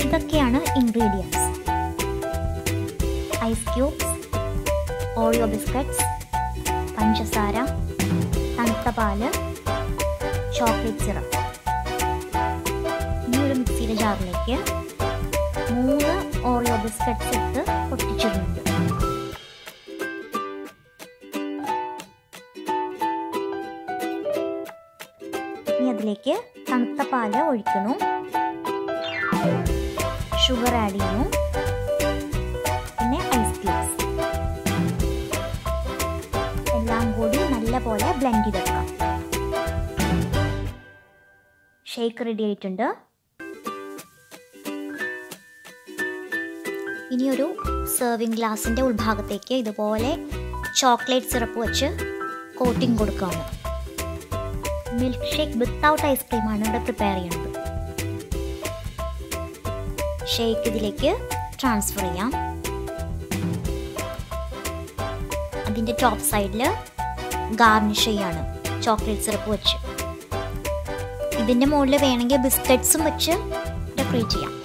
ഇതൊക്കെയാണ് ingredients ice cubes Oreo biscuits പഞ്ചസാര തണുത്ത പാല് ചോക്ലേറ്റ് സിറപ്പ് ഇനി ഒരു മിക്സിയുടെ ജാറിലേക്ക് മൂന്ന് ഓറിയോ ബിസ്ക്കറ്റ്സ് ഇട്ട് പൊട്ടിച്ചിടുന്നുണ്ട് ഇനി അതിലേക്ക് തണുത്ത പാല് ഒഴിക്കുന്നു ഷുഗർ ആഡ് ചെയ്യുന്നു പിന്നെ ഐസ് ക്യൂബ്സ് എല്ലാം കൂടി നല്ലപോലെ ബ്ലെൻഡ് ചെയ്തെടുക്കാം ഷേക്ക് റെഡി ആയിട്ടുണ്ട് ഇനി ഒരു സെർവിങ് ഗ്ലാസിൻ്റെ ഉൾഭാഗത്തേക്ക് ഇതുപോലെ ചോക്ലേറ്റ് സിറപ്പ് വെച്ച് കോട്ടിംഗ് കൊടുക്കുകയാണ് മിൽക്ക് ഷേക്ക് വിത്തൗട്ട് ഐസ്ക്രീമാണ് ഇവിടെ പ്രിപ്പയർ ചെയ്യുന്നത് ഷേക്ക് ഇതിലേക്ക് ട്രാൻസ്ഫർ ചെയ്യാം അതിൻ്റെ ടോപ്പ് സൈഡിൽ ഗാർണിഷ് ചെയ്യാണ് ചോക്ലേറ്റ് സിറപ്പ് വെച്ച് ഇതിൻ്റെ മുകളിൽ വേണമെങ്കിൽ ബിസ്ക്കറ്റ്സും വെച്ച് ഡെക്കറേറ്റ് ചെയ്യാം